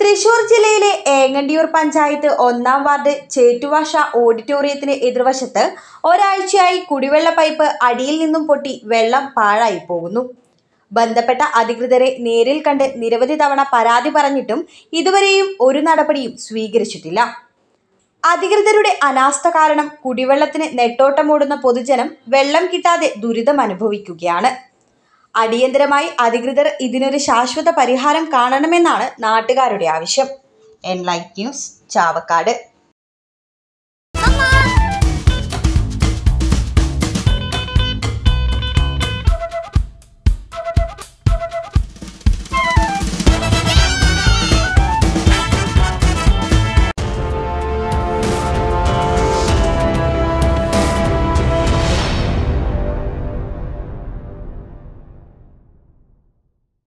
തൃശൂർ ജില്ലയിലെ ഏങ്ങണ്ടിയൂർ പഞ്ചായത്ത് ഒന്നാം വാർഡ് ചേറ്റുവാഷ ഓഡിറ്റോറിയത്തിന് എതിർവശത്ത് ഒരാഴ്ചയായി കുടിവെള്ള പൈപ്പ് അടിയിൽ നിന്നും പൊട്ടി വെള്ളം പാഴായി പോകുന്നു ബന്ധപ്പെട്ട അധികൃതരെ നേരിൽ കണ്ട് നിരവധി തവണ പരാതി പറഞ്ഞിട്ടും ഇതുവരെയും ഒരു നടപടിയും സ്വീകരിച്ചിട്ടില്ല അധികൃതരുടെ അനാസ്ഥ കാരണം കുടിവെള്ളത്തിന് നെട്ടോട്ടമോടുന്ന പൊതുജനം വെള്ളം കിട്ടാതെ ദുരിതം അനുഭവിക്കുകയാണ് അടിയന്തരമായി അധികൃതർ ഇതിനൊരു ശാശ്വത പരിഹാരം കാണണമെന്നാണ് നാട്ടുകാരുടെ ആവശ്യം എൻലൈറ്റ് ന്യൂസ് ചാവക്കാട്